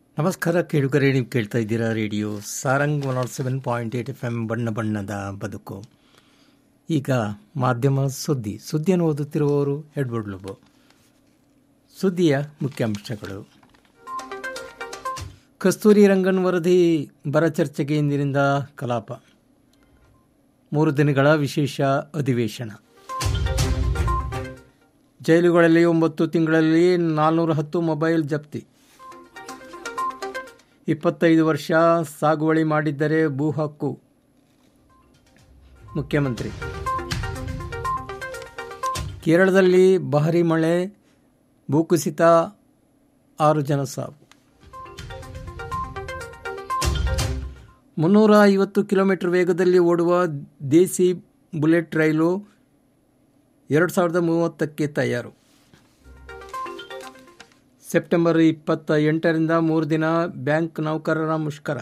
ನಮಸ್ಕಾರ ಕೇಳುಗರೆ ನೀವು ಕೇಳ್ತಾ ಇದ್ದೀರಾ radio Sarang one nought seven point eight F M ಬಣ್ಣ ಬಣ್ಣದ ಬದುಕು ಈಗ ಮಾಧ್ಯಮ ಸುದ್ದಿ ಸುದ್ದಿಯನ್ನು ಓದುತ್ತಿರುವವರು ಎಡ್ವರ್ಡ್ ಲುಬೋ ಸುದ್ದಿಯ ಮುಖ್ಯಾಂಶಗಳು ಕಸ್ತೂರಿ ರಂಗನ್ ವರದಿ ಬರ ಚರ್ಚೆಗೆ ಇಂದಿನಿಂದ ಕಲಾಪ ಮೂರು ದಿನಗಳ ವಿಶೇಷ ಅಧಿವೇಶನ ಜೈಲುಗಳಲ್ಲಿ ಒಂಬತ್ತು ತಿಂಗಳಲ್ಲಿ ನಾಲ್ನೂರ ಹತ್ತು ಮೊಬೈಲ್ ಜಪ್ತಿ ಇಪ್ಪತ್ತೈದು ವರ್ಷ ಸಾಗುವಳಿ ಮಾಡಿದ್ದರೆ ಭೂ ಹಕ್ಕು ಮುಖ್ಯಮಂತ್ರಿ ಕೇರಳದಲ್ಲಿ ಭಾರಿ ಮಳೆ ಭೂಕುಸಿತ ಆರು ಜನ ಸಾವು ಮುನ್ನೂರ ಐವತ್ತು ಕಿಲೋಮೀಟರ್ ವೇಗದಲ್ಲಿ ಓಡುವ ದೇಸಿ ಬುಲೆಟ್ ರೈಲು ಎರಡು ಸಾವಿರದ ಮೂವತ್ತಕ್ಕೆ ತಯಾರು ಸೆಪ್ಟೆಂಬರ್ ಇಪ್ಪತ್ತ ಎಂಟರಿಂದ ಮೂರು ದಿನ ಬ್ಯಾಂಕ್ ನೌಕರರ ಮುಷ್ಕರ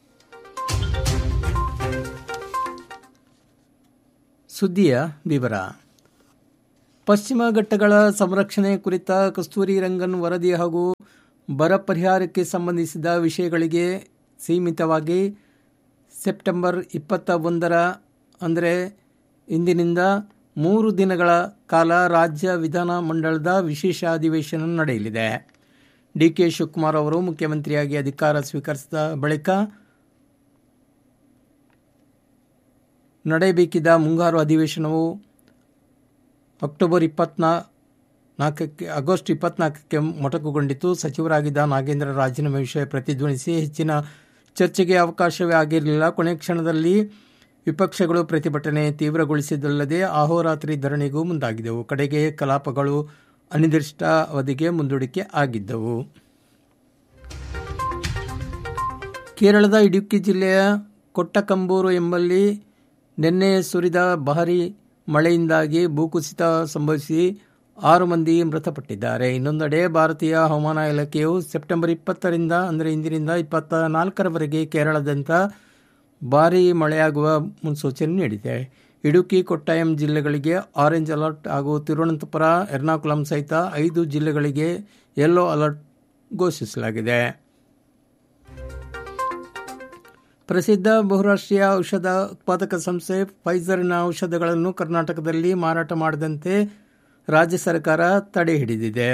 ಸುದ್ದಿಯ ವಿವರ ಪಶ್ಚಿಮ ಘಟ್ಟಗಳ ಸಂರಕ್ಷಣೆ ಕುರಿತ ಕಸ್ತೂರಿ ರಂಗನ್ ವರದಿ ಹಾಗೂ ಬರ ಪರಿಹಾರಕ್ಕೆ ಸಂಬಂಧಿಸಿದ ವಿಷಯಗಳಿಗೆ ಸೀಮಿತವಾಗಿ ಸೆಪ್ಟೆಂಬರ್ ಇಪ್ಪತ್ತ ಒಂದರ ಅಂದರೆ ಇಂದಿನಿಂದ ಮೂರು ದಿನಗಳ ಕಾಲ ರಾಜ್ಯ ವಿಧಾನ ಮಂಡಲದ ವಿಶೇಷ ಅಧಿವೇಶನ ನಡೆಯಲಿದೆ ಡಿ ಕೆ ಶಿವಕುಮಾರ್ ಅವರು ಮುಖ್ಯಮಂತ್ರಿಯಾಗಿ ಅಧಿಕಾರ ಸ್ವೀಕರಿಸಿದ ಬಳಿಕ ನಡೆಯಬೇಕಿದ್ದ ಮುಂಗಾರು ಅಧಿವೇಶನವು ಅಕ್ಟೋಬರ್ ಇಪ್ಪತ್ನಾ ನಾಲ್ಕಕ್ಕೆ ಆಗಸ್ಟ್ ಇಪ್ಪತ್ನಾಲ್ಕಕ್ಕೆ ಮೊಟಕುಗೊಂಡಿತು ಸಚಿವರಾಗಿದ್ದ ನಾಗೇಂದ್ರ ರಾಜೀನಾಮೆ ವಿಷಯ ಪ್ರತಿಧ್ವನಿಸಿ ಹೆಚ್ಚಿನ ಚರ್ಚೆಗೆ ಅವಕಾಶವೇ ಆಗಿರಲಿಲ್ಲ ಕೊನೆ ಕ್ಷಣದಲ್ಲಿ ವಿಪಕ್ಷಗಳು ಪ್ರತಿಭಟನೆ ತೀವ್ರಗೊಳಿಸಿದಲ್ಲದೆ ಅಹೋರಾತ್ರಿ ಧರಣಿಗೂ ಮುಂದಾಗಿದ್ದವು ಕಡೆಗೆ ಕಲಾಪಗಳು ಅನಿರ್ದಿಷ್ಟ ಅವಧಿಗೆ ಮುಂದೂಡಿಕೆ ಆಗಿದ್ದವು ಕೇರಳದ ಇಡುಕ್ಕಿ ಜಿಲ್ಲೆಯ ಕೊಟ್ಟಕಂಬೂರು ಎಂಬಲ್ಲಿ ನಿನ್ನೆ ಸುರಿದ ಭಾರಿ ಮಳೆಯಿಂದಾಗಿ ಭೂಕುಸಿತ ಸಂಭವಿಸಿ ಆರು ಮಂದಿ ಮೃತಪಟ್ಟಿದ್ದಾರೆ ಇನ್ನೊಂದೆಡೆ ಭಾರತೀಯ ಹವಾಮಾನ ಇಲಾಖೆಯು ಸೆಪ್ಟೆಂಬರ್ ಇಪ್ಪತ್ತರಿಂದ ಅಂದರೆ ಇಂದಿನಿಂದ ಇಪ್ಪತ್ತ ನಾಲ್ಕರವರೆಗೆ ಕೇರಳದಂತ ಭಾರೀ ಮಳೆಯಾಗುವ ಮುನ್ಸೂಚನೆ ನೀಡಿದೆ ಇಡುಕಿ ಕೊಟ್ಟಾಯಂ ಜಿಲ್ಲೆಗಳಿಗೆ ಆರೆಂಜ್ ಅಲರ್ಟ್ ಹಾಗೂ ತಿರುವನಂತಪುರ ಎರ್ನಾಕುಲಂ ಸಹಿತ ಐದು ಜಿಲ್ಲೆಗಳಿಗೆ ಯೆಲ್ಲೋ ಅಲರ್ಟ್ ಘೋಷಿಸಲಾಗಿದೆ ಪ್ರಸಿದ್ಧ ಬಹುರಾಷ್ಟ್ರೀಯ ಔಷಧ ಉತ್ಪಾದಕ ಸಂಸ್ಥೆ ಫೈಸರ್ನ ಔಷಧಗಳನ್ನು ಕರ್ನಾಟಕದಲ್ಲಿ ಮಾರಾಟ ಮಾಡದಂತೆ ರಾಜ್ಯ ಸರ್ಕಾರ ತಡೆ ಹಿಡಿದಿದೆ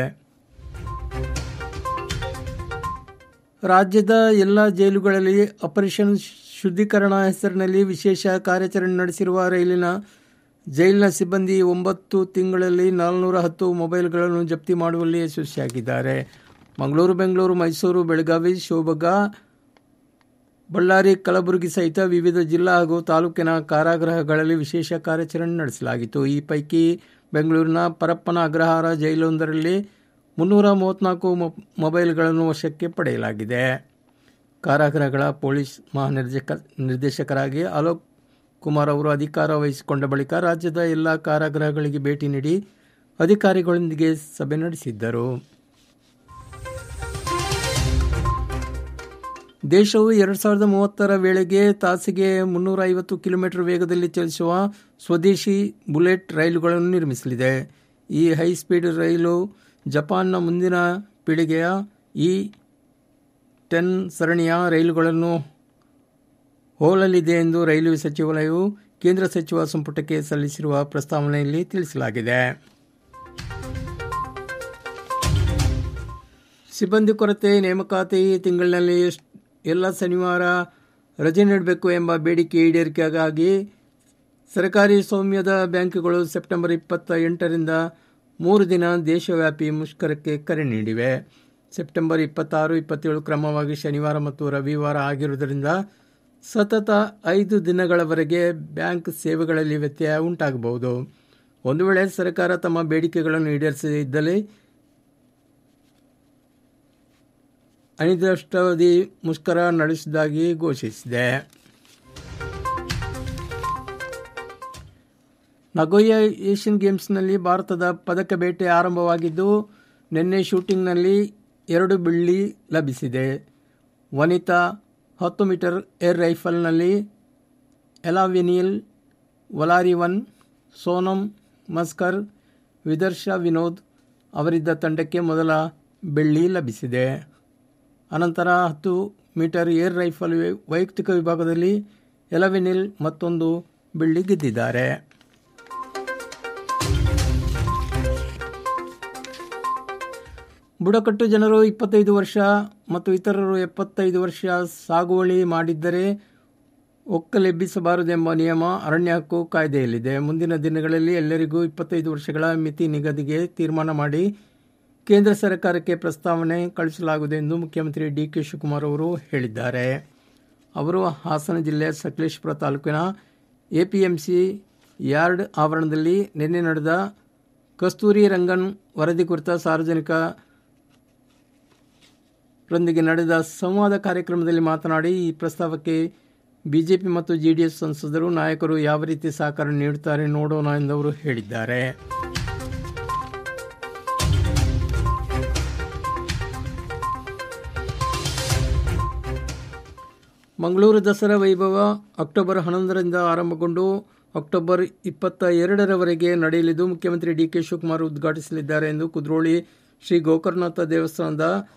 ರಾಜ್ಯದ ಎಲ್ಲ ಜೈಲುಗಳಲ್ಲಿ ಆಪರೇಷನ್ ಶುದ್ಧೀಕರಣ ಹೆಸರಿನಲ್ಲಿ ವಿಶೇಷ ಕಾರ್ಯಾಚರಣೆ ನಡೆಸಿರುವ ರೈಲಿನ ಜೈಲಿನ ಸಿಬ್ಬಂದಿ ಒಂಬತ್ತು ತಿಂಗಳಲ್ಲಿ ನಾಲ್ನೂರ ಹತ್ತು ಮೊಬೈಲ್ಗಳನ್ನು ಜಪ್ತಿ ಮಾಡುವಲ್ಲಿ ಯಶಸ್ವಿಯಾಗಿದ್ದಾರೆ ಮಂಗಳೂರು ಬೆಂಗಳೂರು ಮೈಸೂರು ಬೆಳಗಾವಿ ಶಿವಮೊಗ್ಗ ಬಳ್ಳಾರಿ ಕಲಬುರಗಿ ಸಹಿತ ವಿವಿಧ ಜಿಲ್ಲಾ ಹಾಗೂ ತಾಲೂಕಿನ ಕಾರಾಗೃಹಗಳಲ್ಲಿ ವಿಶೇಷ ಕಾರ್ಯಾಚರಣೆ ನಡೆಸಲಾಗಿತ್ತು ಈ ಪೈಕಿ ಬೆಂಗಳೂರಿನ ಪರಪ್ಪನ ಅಗ್ರಹಾರ ಜೈಲೊಂದರಲ್ಲಿ ಮುನ್ನೂರ ಮೂವತ್ತ್ನಾಲ್ಕು ಮೊಬೈಲ್ಗಳನ್ನು ವಶಕ್ಕೆ ಪಡೆಯಲಾಗಿದೆ ಕಾರಾಗೃಹಗಳ ಪೊಲೀಸ್ ಮಹಾನಿರ್ದೇಶಕ ನಿರ್ದೇಶಕರಾಗಿ ಅಲೋಕ್ ಕುಮಾರ್ ಅವರು ಅಧಿಕಾರ ವಹಿಸಿಕೊಂಡ ಬಳಿಕ ರಾಜ್ಯದ ಎಲ್ಲ ಕಾರಾಗೃಹಗಳಿಗೆ ಭೇಟಿ ನೀಡಿ ಅಧಿಕಾರಿಗಳೊಂದಿಗೆ ಸಭೆ ನಡೆಸಿದ್ದರು ದೇಶವು ಎರಡು ಸಾವಿರದ ಮೂವತ್ತರ ವೇಳೆಗೆ ತಾಸಿಗೆ ಮುನ್ನೂರ ಐವತ್ತು ಕಿಲೋಮೀಟರ್ ವೇಗದಲ್ಲಿ ಚಲಿಸುವ ಸ್ವದೇಶಿ ಬುಲೆಟ್ ರೈಲುಗಳನ್ನು ನಿರ್ಮಿಸಲಿದೆ ಈ ಹೈಸ್ಪೀಡ್ ರೈಲು ಜಪಾನ್ನ ಮುಂದಿನ ಪೀಳಿಗೆಯ ಇ ಟೆನ್ ಸರಣಿಯ ರೈಲುಗಳನ್ನು ಹೋಲಲಿದೆ ಎಂದು ರೈಲ್ವೆ ಸಚಿವಾಲಯವು ಕೇಂದ್ರ ಸಚಿವ ಸಂಪುಟಕ್ಕೆ ಸಲ್ಲಿಸಿರುವ ಪ್ರಸ್ತಾವನೆಯಲ್ಲಿ ತಿಳಿಸಲಾಗಿದೆ ಸಿಬ್ಬಂದಿ ಕೊರತೆ ನೇಮಕಾತಿ ಈ ತಿಂಗಳಿನಲ್ಲಿ ಎಲ್ಲ ಶನಿವಾರ ರಜೆ ನೀಡಬೇಕು ಎಂಬ ಬೇಡಿಕೆ ಈಡೇರಿಕೆಗಾಗಿ ಸರ್ಕಾರಿ ಸೌಮ್ಯದ ಬ್ಯಾಂಕ್ಗಳು ಸೆಪ್ಟೆಂಬರ್ ಇಪ್ಪತ್ತ ಎಂಟರಿಂದ ಮೂರು ದಿನ ದೇಶವ್ಯಾಪಿ ಮುಷ್ಕರಕ್ಕೆ ಕರೆ ನೀಡಿವೆ ಸೆಪ್ಟೆಂಬರ್ ಇಪ್ಪತ್ತಾರು ಇಪ್ಪತ್ತೇಳು ಕ್ರಮವಾಗಿ ಶನಿವಾರ ಮತ್ತು ರವಿವಾರ ಆಗಿರುವುದರಿಂದ ಸತತ ಐದು ದಿನಗಳವರೆಗೆ ಬ್ಯಾಂಕ್ ಸೇವೆಗಳಲ್ಲಿ ವ್ಯತ್ಯಯ ಉಂಟಾಗಬಹುದು ಒಂದು ವೇಳೆ ಸರ್ಕಾರ ತಮ್ಮ ಬೇಡಿಕೆಗಳನ್ನು ಈಡೇರಿಸದಿದ್ದಲ್ಲಿ ಅನಿರ್ದಿಷ್ಟಾವಧಿ ಮುಷ್ಕರ ನಡೆಸುವುದಾಗಿ ಘೋಷಿಸಿದೆ ನಗೋಯ ಏಷ್ಯನ್ ಗೇಮ್ಸ್ನಲ್ಲಿ ಭಾರತದ ಪದಕ ಬೇಟೆ ಆರಂಭವಾಗಿದ್ದು ನಿನ್ನೆ ಶೂಟಿಂಗ್ನಲ್ಲಿ ಎರಡು ಬೆಳ್ಳಿ ಲಭಿಸಿದೆ ವನಿತಾ ಹತ್ತು ಮೀಟರ್ ಏರ್ ರೈಫಲ್ನಲ್ಲಿ ಎಲಾವಿನಿಯಲ್ ವಲಾರಿವನ್ ಸೋನಂ ಮಸ್ಕರ್ ವಿದರ್ಶ ವಿನೋದ್ ಅವರಿದ್ದ ತಂಡಕ್ಕೆ ಮೊದಲ ಬೆಳ್ಳಿ ಲಭಿಸಿದೆ ಅನಂತರ ಹತ್ತು ಮೀಟರ್ ಏರ್ ರೈಫಲ್ ವೈಯಕ್ತಿಕ ವಿಭಾಗದಲ್ಲಿ ಎಲವೆನಿಲ್ ಮತ್ತೊಂದು ಬೆಳ್ಳಿ ಗೆದ್ದಿದ್ದಾರೆ ಬುಡಕಟ್ಟು ಜನರು ಇಪ್ಪತ್ತೈದು ವರ್ಷ ಮತ್ತು ಇತರರು ಎಪ್ಪತ್ತೈದು ವರ್ಷ ಸಾಗುವಳಿ ಮಾಡಿದ್ದರೆ ಒಕ್ಕಲೆಬ್ಬಿಸಬಾರದೆಂಬ ನಿಯಮ ಅರಣ್ಯ ಹಕ್ಕು ಕಾಯ್ದೆಯಲ್ಲಿದೆ ಮುಂದಿನ ದಿನಗಳಲ್ಲಿ ಎಲ್ಲರಿಗೂ ಇಪ್ಪತ್ತೈದು ವರ್ಷಗಳ ಮಿತಿ ನಿಗದಿಗೆ ತೀರ್ಮಾನ ಮಾಡಿ ಕೇಂದ್ರ ಸರ್ಕಾರಕ್ಕೆ ಪ್ರಸ್ತಾವನೆ ಕಳಿಸಲಾಗುವುದು ಎಂದು ಮುಖ್ಯಮಂತ್ರಿ ಡಿ ಕೆ ಶಿವಕುಮಾರ್ ಅವರು ಹೇಳಿದ್ದಾರೆ ಅವರು ಹಾಸನ ಜಿಲ್ಲೆಯ ಸಕಲೇಶ್ಪುರ ತಾಲೂಕಿನ ಎಪಿಎಂಸಿ ಯಾರ್ಡ್ ಆವರಣದಲ್ಲಿ ನಿನ್ನೆ ನಡೆದ ಕಸ್ತೂರಿ ರಂಗನ್ ವರದಿ ಕುರಿತ ಸಾರ್ವಜನಿಕ ರೊಂದಿಗೆ ನಡೆದ ಸಂವಾದ ಕಾರ್ಯಕ್ರಮದಲ್ಲಿ ಮಾತನಾಡಿ ಈ ಪ್ರಸ್ತಾವಕ್ಕೆ ಬಿಜೆಪಿ ಮತ್ತು ಜೆಡಿಎಸ್ ಸಂಸದರು ನಾಯಕರು ಯಾವ ರೀತಿ ಸಹಕಾರ ನೀಡುತ್ತಾರೆ ನೋಡೋಣ ಎಂದು ಅವರು ಹೇಳಿದ್ದಾರೆ ಮಂಗಳೂರು ದಸರಾ ವೈಭವ ಅಕ್ಟೋಬರ್ ಹನ್ನೊಂದರಿಂದ ಆರಂಭಗೊಂಡು ಅಕ್ಟೋಬರ್ ಇಪ್ಪತ್ತ ಎರಡರವರೆಗೆ ನಡೆಯಲಿದ್ದು ಮುಖ್ಯಮಂತ್ರಿ ಡಿ ಕೆ ಶಿವಕುಮಾರ್ ಉದ್ಘಾಟಿಸಲಿದ್ದಾರೆ ಎಂದು ಕುದ್ರೋಳಿ ಶ್ರೀ ಗೋಕರ್ಣನಾಥ ದೇವಸ್ಥಾನದ